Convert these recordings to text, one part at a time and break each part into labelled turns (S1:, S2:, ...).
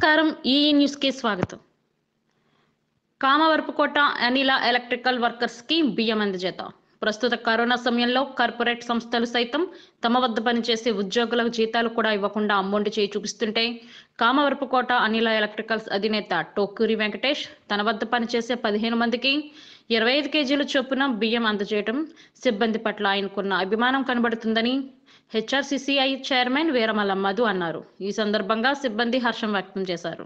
S1: నమస్కారం ఈ న్యూస్కి స్వాగతం కామవరపుకోట అనిల ఎలక్ట్రికల్ వర్కర్స్కి బియ్యం అందజేత ప్రస్తుత కరోనా సమయంలో కార్పొరేట్ సంస్థలు సైతం తమ వద్ద పనిచేసే ఉద్యోగులకు జీతాలు కూడా ఇవ్వకుండా అమ్మొండి చేయి చూపిస్తుంటే కామవరపుకోట అనిల ఎలక్ట్రికల్స్ అధినేత టోకూరి వెంకటేష్ తన వద్ద పనిచేసే పదిహేను మందికి ఇరవై ఐదు కేజీల చొప్పున బియ్యం అందజేయడం సిబ్బంది పట్ల ఆయనకున్న అభిమానం కనబడుతుందని హెచ్ఆర్సీసీఐ చైర్మన్ వీరమల్ల మధు అన్నారు ఈ సందర్భంగా సిబ్బంది హర్షం వ్యక్తం చేశారు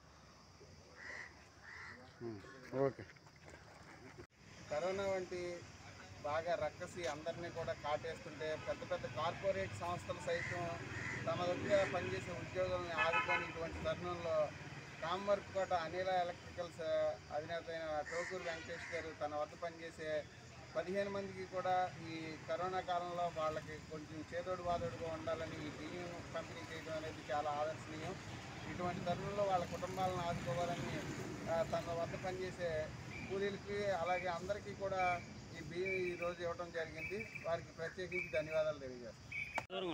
S2: ఓకే
S3: కరోనా వంటి బాగా రక్కసి అందరినీ కూడా కాటేస్తుంటే పెద్ద పెద్ద కార్పొరేట్ సంస్థలు సైతం తమ దగ్గర పనిచేసే ఉద్యోగులను ఆదుకొని ఇటువంటి తరుణంలో కామర్కోట అనిల ఎలక్ట్రికల్స్ అధినేత అయిన టోకూరు వెంకటేష్ గారు తన వద్ద పనిచేసే పదిహేను మందికి కూడా ఈ కరోనా కాలంలో వాళ్ళకి కొంచెం చేదోడు వాదోడుగా ఉండాలని ఈ బియ్యం పంపిణీ చేయడం అనేది చాలా ఆదర్శనీయం ఇటువంటి తరుణంలో వాళ్ళ కుటుంబాలను ఆదుకోవాలని ఆ, తన వద్ద పనిచేసే కూలీలకి అలాగే అందరికీ కూడా ఈ బియ్యం ఈ రోజు ఇవ్వడం జరిగింది వారికి ప్రత్యేకించి ధన్యవాదాలు తెలియజేస్తాను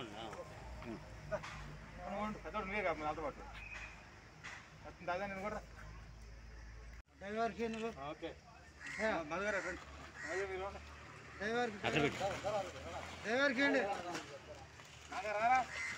S2: పెద్దోడు నువ్వే కాదు నాతో పాటు దాదా నేను కూడా డ్రైవర్కి నువ్వు ఓకే మధుగారు రండి మధు మీరు డ్రైవర్కి డ్రైవర్కి అండి రారా